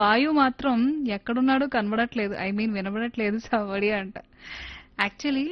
వాయువు మాత్రం ఎక్కడున్నాడో కనబడట్లేదు ఐ మీన్ వినబడట్లేదు సవడి అంట యాక్చువల్లీ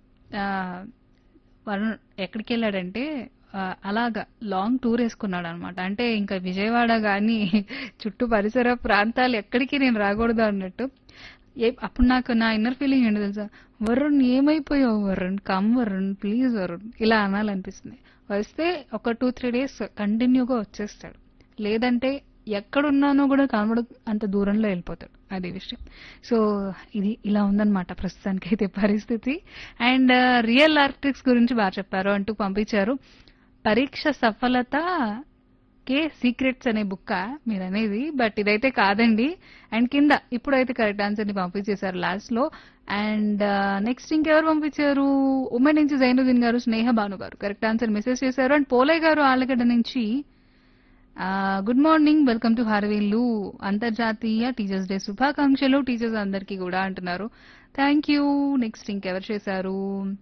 వరుణ్ ఎక్కడికి వెళ్ళాడంటే ఆ, అలాగా లాంగ్ టూర్ వేసుకున్నాడు అనమాట అంటే ఇంకా విజయవాడ కానీ చుట్టూ పరిసర ప్రాంతాలు ఎక్కడికి నేను రాకూడదు అన్నట్టు ఏ అప్పుడు నాకు నా ఇన్నర్ ఫీలింగ్ ఏంటో తెలుసా వరుణ్ ఏమైపోయావు వరుణ్ కమ్ వరుణ్ ప్లీజ్ వరుణ్ ఇలా అనాలనిపిస్తుంది వస్తే ఒక టూ త్రీ డేస్ కంటిన్యూగా వచ్చేస్తాడు లేదంటే ఎక్కడున్నానో కూడా కనబడ అంత దూరంలో వెళ్ళిపోతాడు అది విషయం సో ఇది ఇలా ఉందన్నమాట ప్రస్తుతానికి అయితే పరిస్థితి అండ్ రియల్ ఆర్టిక్స్ గురించి బాగా చెప్పారు అంటూ పంపించారు పరీక్ష సఫలత కే సీక్రెట్స్ అనే బుక్క మీరు అనేది బట్ ఇదైతే కాదండి అండ్ కింద ఇప్పుడైతే కరెక్ట్ ఆన్సర్ ని పంపించేశారు లాస్ట్ లో అండ్ నెక్స్ట్ ఇంకెవరు పంపించారు ఉమెన్ నుంచి జైనుద్దీన్ గారు Sneha Bhanu garu correct answer message చేశారు అండ్ పోలయ్య గారు ఆళ్ళగడ్డ నుంచి గుడ్ మార్నింగ్ వెల్కమ్ టు హార్వీల్లు అంతర్జాతీయ టీచర్స్ డే శుభాకాంక్షలు టీచర్స్ అందరికీ కూడా అంటున్నారు థ్యాంక్ యూ నెక్స్ట్ ఇంకెవరు చేశారు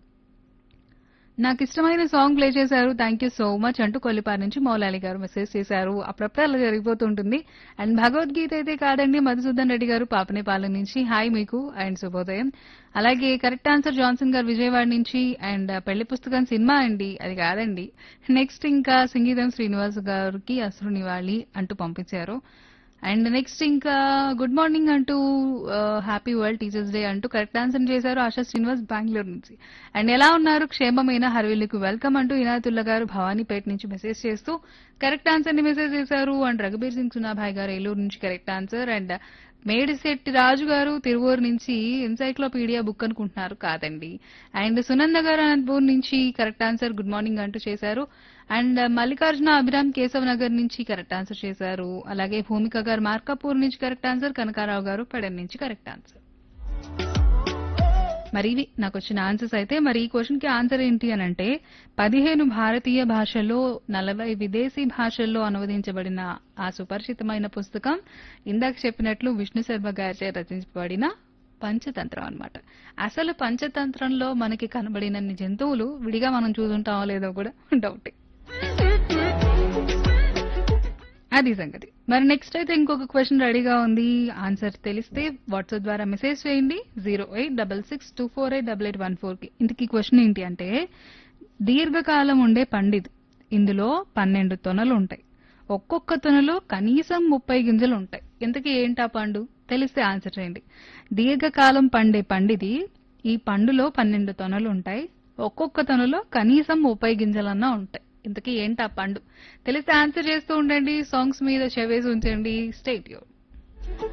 నాకు ఇష్టమైన సాంగ్ ప్లే చేశారు థ్యాంక్ యూ సో మచ్ అంటూ కొల్లిపారి నుంచి మౌలాలి గారు మెసేజ్ చేశారు అప్పుడప్పుడు అలా జరిగిపోతుంటుంది అండ్ భగవద్గీత అయితే కాదండి మధుసూదన్ రెడ్డి గారు పాపనేపాలెం నుంచి హాయ్ మీకు అండ్ శుభోదయం అలాగే కరెక్ట్ ఆన్సర్ జాన్సన్ గారు విజయవాడ నుంచి అండ్ పెళ్లి పుస్తకం సినిమా అండి అది కాదండి నెక్స్ట్ ఇంకా సంగీతం శ్రీనివాస్ గారికి అసలు నివాళి అంటూ పంపించారు అండ్ నెక్స్ట్ ఇంకా గుడ్ మార్నింగ్ అంటూ హ్యాపీ వరల్డ్ టీచర్స్ డే అంటూ కరెక్ట్ ఆన్సర్ చేశారు ఆశా శ్రీనివాస్ బెంగళూరు నుంచి అండ్ ఎలా ఉన్నారు క్షేమమైన హర్విల్లుకు వెల్కమ్ అంటూ ఇనాయతుల్లా గారు భవానీపేట నుంచి మెసేజ్ చేస్తూ కరెక్ట్ ఆన్సర్ ని మెసేజ్ చేశారు అండ్ రఘుబీర్ సింగ్ సునాభాయ్ గారు ఏలూరు నుంచి correct answer and Medisetti Raju garu Tiruvuru నుంచి ఎన్సైక్లోపీడియా బుక్ అనుకుంటున్నారు కాదండి అండ్ సునంద గారు అనంతపూర్ నుంచి కరెక్ట్ ఆన్సర్ గుడ్ మార్నింగ్ అంటూ చేశారు అండ్ మల్లికార్జున అభిరామ్ కేశవ్ నగర్ నుంచి కరెక్ట్ ఆన్సర్ చేశారు అలాగే భూమిక గారు మార్కాపూర్ నుంచి కరెక్ట్ ఆన్సర్ కనకారావు గారు పెడన్ నుంచి కరెక్ట్ ఆన్సర్ మరి ఇవి నాకు వచ్చిన ఆన్సర్స్ అయితే మరి ఈ క్వశ్చన్ కి ఆన్సర్ ఏంటి అని అంటే పదిహేను భారతీయ భాషల్లో నలభై విదేశీ భాషల్లో అనువదించబడిన ఆ సుపరిచితమైన పుస్తకం ఇందాక చెప్పినట్లు విష్ణు శర్మ గారిచే రచించబడిన పంచతంత్రం అన్నమాట అసలు పంచతంత్రంలో మనకి కనబడినన్ని జంతువులు విడిగా మనం చూసుంటామో లేదో కూడా డౌటే అది సంగతి మరి నెక్స్ట్ అయితే ఇంకొక క్వశ్చన్ రెడీగా ఉంది ఆన్సర్ తెలిస్తే వాట్సాప్ ద్వారా మెసేజ్ చేయండి zero eight double six two four eight double eight one four కి ఇంతకీ క్వశ్చన్ ఏంటి అంటే దీర్ఘకాలం ఉండే పండిది ఇందులో పన్నెండు తొనలు ఉంటాయి ఒక్కొక్క తొనలో కనీసం ముప్పై గింజలు ఉంటాయి ఇంతకీ ఏంటా పండు తెలిస్తే ఆన్సర్ చేయండి దీర్ఘకాలం పండే పండిది ఈ పండులో పన్నెండు తొనలు ఉంటాయి ఒక్కొక్క తొనలో కనీసం ముప్పై గింజలన్నా ఉంటాయి ఇంతకీ ఏంటా పండు తెలిస్తే ఆన్సర్ చేస్తూ ఉండండి సాంగ్స్ మీద చెవేసి ఉంచండి స్టేట్ యూర్